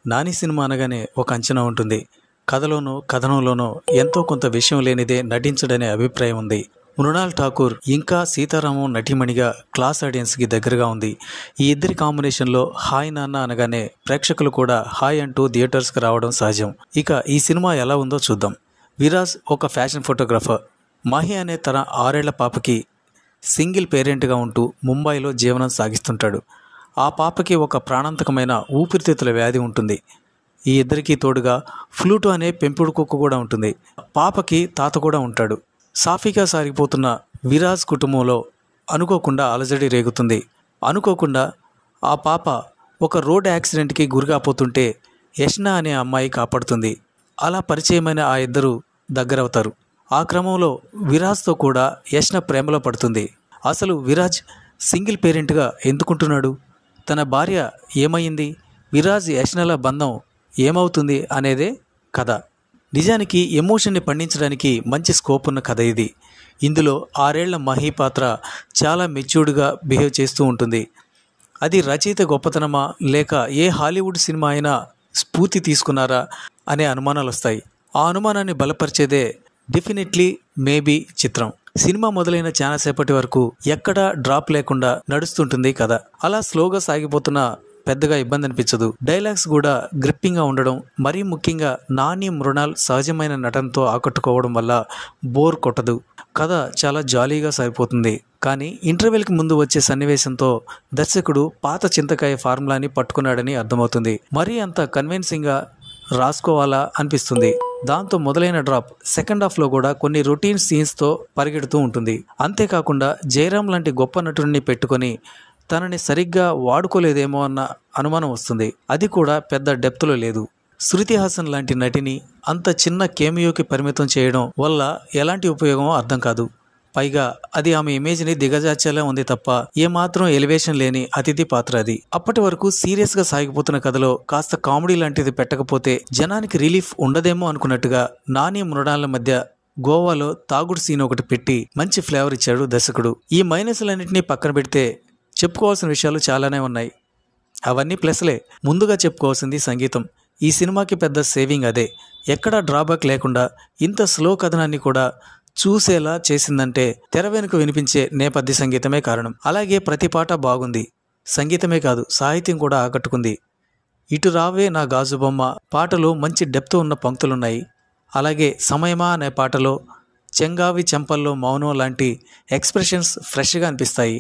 Nani cinema అనగానే ఒక అంచనా ఉంటుంది కథలోనూ కథనంలోనూ ఎంతో కొంత విషయం లేనిదే నటించడనే అభిప్రాయం ఉంది మృణాల్ ఠాకూర్ ఇంకా సీతారామం నటిమణిగా క్లాస్ ఆడియన్స్కి దగ్గరగా ఉంది ఈ ఇద్దరి కాంబినేషన్లో హాయ్ నాన్న అనగానే ప్రేక్షకులు కూడా హాయ్ అంటూ థియేటర్స్కి రావడం సహజం ఇక ఈ సినిమా ఎలా ఉందో చూద్దాం విరాజ్ ఒక ఫ్యాషన్ ఫోటోగ్రాఫర్ మహి అనే తన ఆరేళ్ల పాపకి సింగిల్ పేరెంట్గా ఉంటూ ముంబైలో జీవనం సాగిస్తుంటాడు ఆ పాపకి ఒక ప్రాణాంతకమైన ఊపిరితిత్తుల వ్యాధి ఉంటుంది ఈ ఇద్దరికీ తోడుగా ఫ్లూటు అనే పెంపుడు కుక్క కూడా ఉంటుంది పాపకి తాత కూడా ఉంటాడు సాఫీగా సాగిపోతున్న విరాజ్ కుటుంబంలో అనుకోకుండా అలజడి రేగుతుంది అనుకోకుండా ఆ పాప ఒక రోడ్ యాక్సిడెంట్కి గురికాపోతుంటే యష్నా అనే అమ్మాయి కాపాడుతుంది అలా పరిచయమైన ఆ ఇద్దరు దగ్గరవుతారు ఆ క్రమంలో విరాజ్తో కూడా యష్న ప్రేమలో పడుతుంది అసలు విరాజ్ సింగిల్ పేరెంట్గా ఎందుకుంటున్నాడు తన భార్య ఏమైంది విరాజ్ యష్నల బంధం ఏమవుతుంది అనేదే కథ నిజానికి ఎమోషన్ని పండించడానికి మంచి స్కోప్ ఉన్న కథ ఇది ఇందులో ఆరేళ్ల మహీ పాత్ర చాలా మెచ్యూర్డ్గా బిహేవ్ చేస్తూ ఉంటుంది అది రచయిత గొప్పతనమా లేక ఏ హాలీవుడ్ సినిమా అయినా స్ఫూర్తి తీసుకున్నారా అనే అనుమానాలు వస్తాయి ఆ అనుమానాన్ని బలపరిచేదే డెఫినెట్లీ మేబీ చిత్రం సినిమా మొదలైన చాలా సేపటి వరకు ఎక్కడా డ్రాప్ లేకుండా నడుస్తుంటుంది కథ అలా స్లోగా సాగిపోతున్న పెద్దగా ఇబ్బంది అనిపించదు డైలాగ్స్ కూడా గ్రిప్పింగ్గా ఉండడం మరీ ముఖ్యంగా నాని మృణాల్ సహజమైన నటనతో ఆకట్టుకోవడం వల్ల బోర్ కొట్టదు కథ చాలా జాలీగా సాగిపోతుంది కానీ ఇంటర్వెల్కి ముందు వచ్చే సన్నివేశంతో దర్శకుడు పాత చింతకాయ ఫార్ములాని పట్టుకున్నాడని అర్థమవుతుంది మరీ అంత కన్విన్సింగ్గా రాసుకోవాలా అనిపిస్తుంది దాంతో మొదలైన డ్రాప్ సెకండ్ హాఫ్లో కూడా కొన్ని రొటీన్ సీన్స్తో పరిగెడుతూ ఉంటుంది అంతేకాకుండా జయరాం లాంటి గొప్ప నటుడిని పెట్టుకొని తనని సరిగ్గా వాడుకోలేదేమో అన్న అనుమానం వస్తుంది అది కూడా పెద్ద డెప్త్లో లేదు శృతి హాసన్ లాంటి నటిని అంత చిన్న కేమియోకి పరిమితం చేయడం వల్ల ఎలాంటి ఉపయోగమో అర్థం కాదు పైగా అది ఆమె ఇమేజ్ని దిగజార్చేలా ఉంది తప్ప ఏమాత్రం ఎలివేషన్ లేని అతిథి పాత్ర అది అప్పటి వరకు సీరియస్గా సాగిపోతున్న కథలో కాస్త కామెడీ లాంటిది పెట్టకపోతే జనానికి రిలీఫ్ ఉండదేమో అనుకున్నట్టుగా నాని మృణాల మధ్య గోవాలో తాగుడు సీన్ ఒకటి పెట్టి మంచి ఫ్లేవర్ ఇచ్చాడు దర్శకుడు ఈ మైనస్లన్నింటినీ పక్కన పెడితే చెప్పుకోవాల్సిన విషయాలు చాలానే ఉన్నాయి అవన్నీ ప్లస్లే ముందుగా చెప్పుకోవాల్సింది సంగీతం ఈ సినిమాకి పెద్ద సేవింగ్ అదే ఎక్కడా డ్రాబ్యాక్ లేకుండా ఇంత స్లో కథనాన్ని కూడా చూసేలా చేసిందంటే తెర వెనుక వినిపించే నేపథ్య సంగీతమే కారణం అలాగే ప్రతి పాట బాగుంది సంగీతమే కాదు సాహిత్యం కూడా ఆకట్టుకుంది ఇటు రావే నా గాజు బొమ్మ పాటలో మంచి డెప్త్ ఉన్న పంక్తులున్నాయి అలాగే సమయమా అనే పాటలో చెంగావి చెంపల్లో మౌనం లాంటి ఎక్స్ప్రెషన్స్ ఫ్రెష్గా అనిపిస్తాయి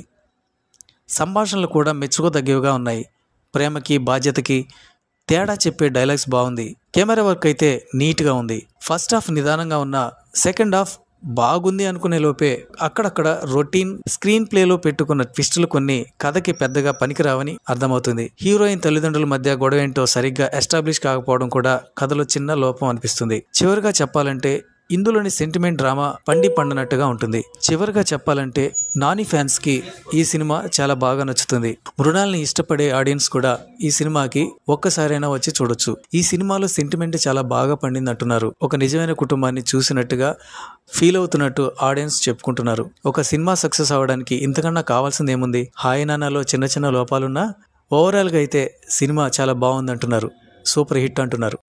సంభాషణలు కూడా మెచ్చుకోదగ్గవిగా ఉన్నాయి ప్రేమకి బాధ్యతకి తేడా చెప్పే డైలాగ్స్ బాగుంది కెమెరా వర్క్ అయితే నీట్గా ఉంది ఫస్ట్ హాఫ్ నిదానంగా ఉన్న సెకండ్ హాఫ్ బాగుంది అనుకునే లోపే అక్కడక్కడ రొటీన్ స్క్రీన్ ప్లేలో పెట్టుకున్న ట్విస్టులు కొన్ని కథకి పెద్దగా పనికిరావని అర్థమవుతుంది హీరోయిన్ తల్లిదండ్రుల మధ్య గొడవ ఏంటో సరిగ్గా ఎస్టాబ్లిష్ కాకపోవడం కూడా కథలో చిన్న లోపం అనిపిస్తుంది చివరిగా చెప్పాలంటే ఇందులోని సెంటిమెంట్ డ్రామా పండి పండనట్టుగా ఉంటుంది చివరిగా చెప్పాలంటే నాని ఫ్యాన్స్కి ఈ సినిమా చాలా బాగా నచ్చుతుంది మృణాల్ని ఇష్టపడే ఆడియన్స్ కూడా ఈ సినిమాకి ఒక్కసారైనా వచ్చి చూడొచ్చు ఈ సినిమాలో సెంటిమెంట్ చాలా బాగా పండింది అంటున్నారు ఒక నిజమైన కుటుంబాన్ని చూసినట్టుగా ఫీల్ అవుతున్నట్టు ఆడియన్స్ చెప్పుకుంటున్నారు ఒక సినిమా సక్సెస్ అవ్వడానికి ఇంతకన్నా కావాల్సింది ఏముంది హాయ్ నానాలో చిన్న చిన్న లోపాలున్నా ఓవరాల్గా అయితే సినిమా చాలా బాగుంది అంటున్నారు సూపర్ హిట్ అంటున్నారు